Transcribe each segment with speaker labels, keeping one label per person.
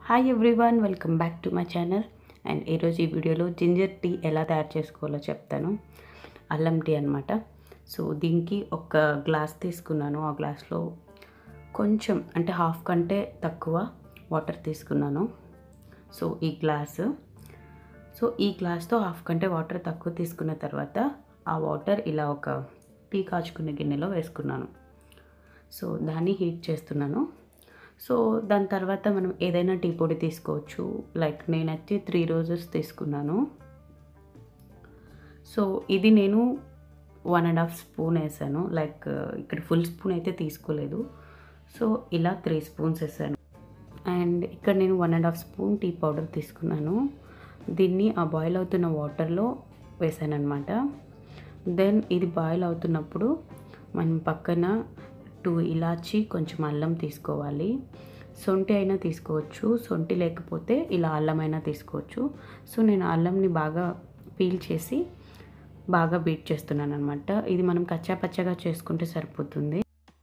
Speaker 1: hi everyone welcome back to my channel and ఈరోజు ఈ వీడియోలో జింజర్ టీ ఎలా తయారు చేసుకోవాలో చెప్తాను అల్లం టీ అనమాట సో దీనికి ఒక గ్లాస్ తీసుకున్నాను ఆ గ్లాస్లో కొంచెం అంటే హాఫ్ కంటే తక్కువ వాటర్ తీసుకున్నాను సో ఈ గ్లాసు సో ఈ గ్లాస్తో హాఫ్ కంటే వాటర్ తక్కువ తీసుకున్న తర్వాత ఆ వాటర్ ఇలా ఒక టీ కాచుకునే గిన్నెలో వేసుకున్నాను సో దాన్ని హీట్ చేస్తున్నాను సో దాని తర్వాత మనం ఏదైనా టీ పొడి తీసుకోవచ్చు లైక్ నేనైతే త్రీ రోజెస్ తీసుకున్నాను సో ఇది నేను వన్ అండ్ హాఫ్ స్పూన్ వేసాను లైక్ ఇక్కడ ఫుల్ స్పూన్ అయితే తీసుకోలేదు సో ఇలా త్రీ స్పూన్స్ వేసాను అండ్ ఇక్కడ నేను one and half spoon tea powder తీసుకున్నాను దీన్ని ఆ బాయిల్ అవుతున్న వాటర్లో వేసాను అనమాట దెన్ ఇది బాయిల్ అవుతున్నప్పుడు మనం పక్కన టూ ఇలాచి కొంచెం అల్లం తీసుకోవాలి సొంటి అయినా తీసుకోవచ్చు సొంటి లేకపోతే ఇలా అల్లం అయినా తీసుకోవచ్చు సో నేను అల్లంని బాగా పీల్ చేసి బాగా బీట్ చేస్తున్నాను అనమాట ఇది మనం కచ్చా పచ్చగా చేసుకుంటే సరిపోతుంది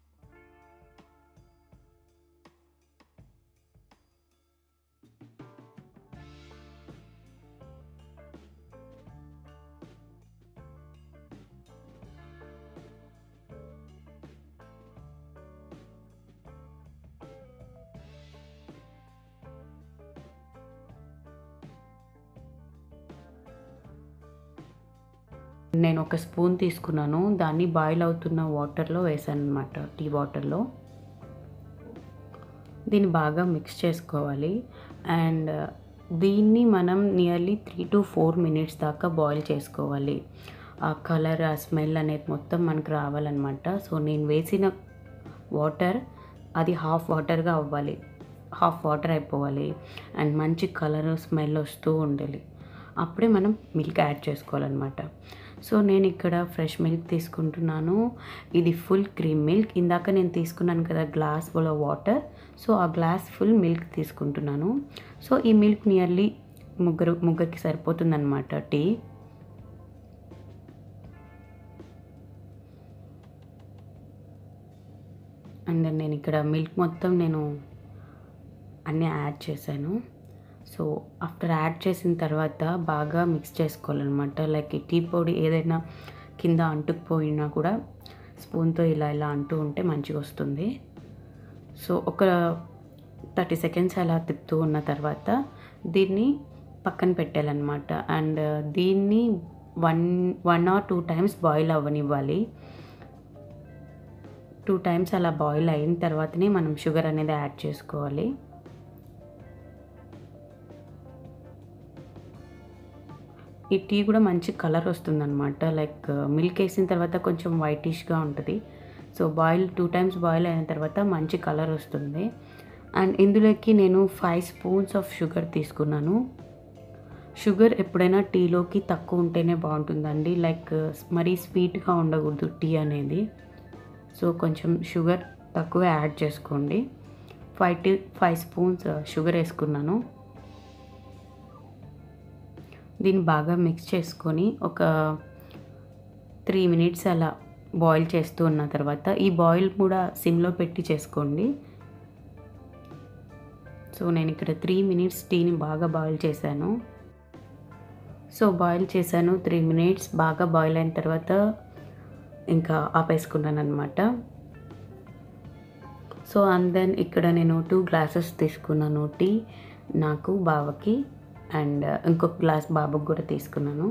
Speaker 1: నేను ఒక స్పూన్ తీసుకున్నాను దాన్ని బాయిల్ అవుతున్న వాటర్లో వేసాను అనమాట టీ వాటర్లో దీన్ని బాగా మిక్స్ చేసుకోవాలి అండ్ దీన్ని మనం nearly three to four minutes దాకా బాయిల్ చేసుకోవాలి ఆ కలర్ ఆ స్మెల్ అనేది మొత్తం మనకు రావాలన్నమాట సో నేను వేసిన వాటర్ అది హాఫ్ వాటర్గా అవ్వాలి హాఫ్ వాటర్ అయిపోవాలి అండ్ మంచి కలర్ స్మెల్ వస్తూ ఉండాలి అప్పుడే మనం మిల్క్ యాడ్ చేసుకోవాలన్నమాట సో నేను ఇక్కడ ఫ్రెష్ మిల్క్ తీసుకుంటున్నాను ఇది ఫుల్ క్రీమ్ మిల్క్ ఇందాక నేను తీసుకున్నాను కదా గ్లాస్ ఫుల్ వాటర్ సో ఆ గ్లాస్ ఫుల్ మిల్క్ తీసుకుంటున్నాను సో ఈ మిల్క్ నియర్లీ ముగ్గురు ముగ్గురికి సరిపోతుందన్నమాట టీ అండ్ దెన్ నేను ఇక్కడ మిల్క్ మొత్తం నేను అన్నీ యాడ్ చేశాను సో ఆఫ్టర్ యాడ్ చేసిన తర్వాత బాగా మిక్స్ చేసుకోవాలన్నమాట లైక్ ఈ టీ పొడి ఏదైనా కింద అంటుకుపోయినా కూడా స్పూన్తో ఇలా ఇలా అంటూ ఉంటే మంచిగా వస్తుంది సో ఒక థర్టీ సెకండ్స్ అలా తిప్పుతూ ఉన్న తర్వాత దీన్ని పక్కన పెట్టాలన్నమాట అండ్ దీన్ని one one or two times boil అవ్వనివ్వాలి టూ టైమ్స్ అలా బాయిల్ అయిన తర్వాతనే మనం షుగర్ అనేది యాడ్ చేసుకోవాలి ఈ టీ కూడా మంచి కలర్ వస్తుందన్నమాట లైక్ మిల్క్ వేసిన తర్వాత కొంచెం వైటిష్గా ఉంటుంది so boil two times boil అయిన తర్వాత మంచి కలర్ వస్తుంది అండ్ ఇందులోకి నేను ఫైవ్ స్పూన్స్ ఆఫ్ షుగర్ తీసుకున్నాను షుగర్ ఎప్పుడైనా టీలోకి తక్కువ ఉంటేనే బాగుంటుందండి లైక్ మరీ స్వీట్గా ఉండకూడదు టీ అనేది సో కొంచెం షుగర్ తక్కువ యాడ్ చేసుకోండి five tea five spoons sugar వేసుకున్నాను దీన్ని బాగా మిక్స్ చేసుకొని ఒక త్రీ మినిట్స్ అలా బాయిల్ చేస్తూ ఉన్న తర్వాత ఈ బాయిల్ కూడా సిమ్లో పెట్టి చేసుకోండి సో నేను ఇక్కడ త్రీ మినిట్స్ టీని బాగా బాయిల్ చేశాను సో బాయిల్ చేశాను త్రీ మినిట్స్ బాగా బాయిల్ అయిన తర్వాత ఇంకా ఆపేసుకున్నాను అనమాట సో అండ్ దెన్ ఇక్కడ నేను టూ గ్లాసెస్ తీసుకున్నాను టీ నాకు బావకి అండ్ ఇంకొక గ్లాస్ బాబుకి కూడా తీసుకున్నాను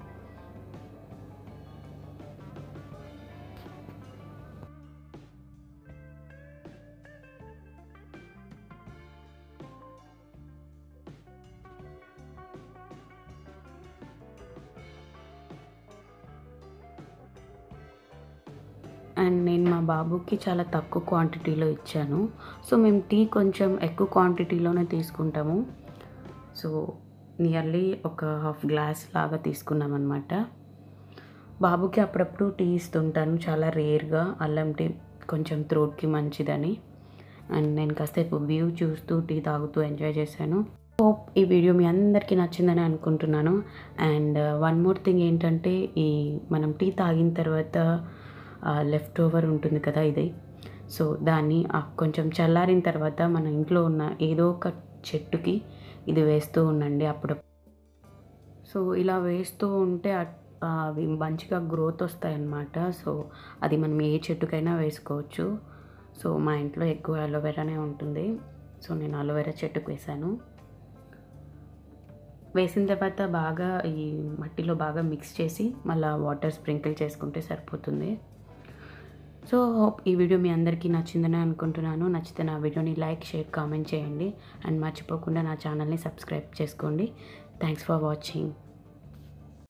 Speaker 1: అండ్ నేను మా బాబుకి చాలా తక్కువ క్వాంటిటీలో ఇచ్చాను సో మేము టీ కొంచెం ఎక్కువ క్వాంటిటీలోనే తీసుకుంటాము సో నియర్లీ ఒక హాఫ్ గ్లాస్ లాగా తీసుకున్నాం అనమాట బాబుకి అప్పుడప్పుడు టీ ఇస్తుంటాను చాలా రేర్గా అల్లం టీ కొంచెం త్రోట్కి మంచిదని అండ్ నేను కాసేపు వ్యూ చూస్తూ టీ తాగుతూ ఎంజాయ్ చేశాను హోప్ ఈ వీడియో మీ అందరికీ నచ్చిందని అనుకుంటున్నాను అండ్ వన్ మోర్ థింగ్ ఏంటంటే ఈ మనం టీ తాగిన తర్వాత లెఫ్ట్ ఓవర్ ఉంటుంది కదా ఇది సో దాన్ని కొంచెం చల్లారిన తర్వాత మన ఇంట్లో ఉన్న ఏదో ఒక చెట్టుకి ఇది వేస్తూ ఉండండి అప్పుడు సో ఇలా వేస్తూ ఉంటే అట్- ఆ, అవి మంచిగా గ్రోత్ వస్తాయి అన్నమాట సో అది మనం ఏ చెట్టుకైనా వేసుకోవచ్చు సో మా ఇంట్లో ఎక్కువ అలోవెరానే ఉంటుంది సో నేను అలోవెరా చెట్టుకు వేశాను వేసిన తర్వాత బాగా ఈ మట్టిలో బాగా మిక్స్ చేసి మళ్ళీ వాటర్ స్ప్రింకిల్ చేసుకుంటే సరిపోతుంది సో హోప్ ఈ వీడియో మీ అందరికీ నచ్చిందని అనుకుంటున్నాను నచ్చితే నా వీడియోని లైక్ షేర్ కామెంట్ చేయండి అండ్ మర్చిపోకుండా నా ఛానల్ని సబ్స్క్రైబ్ చేసుకోండి థ్యాంక్స్ ఫర్ వాచింగ్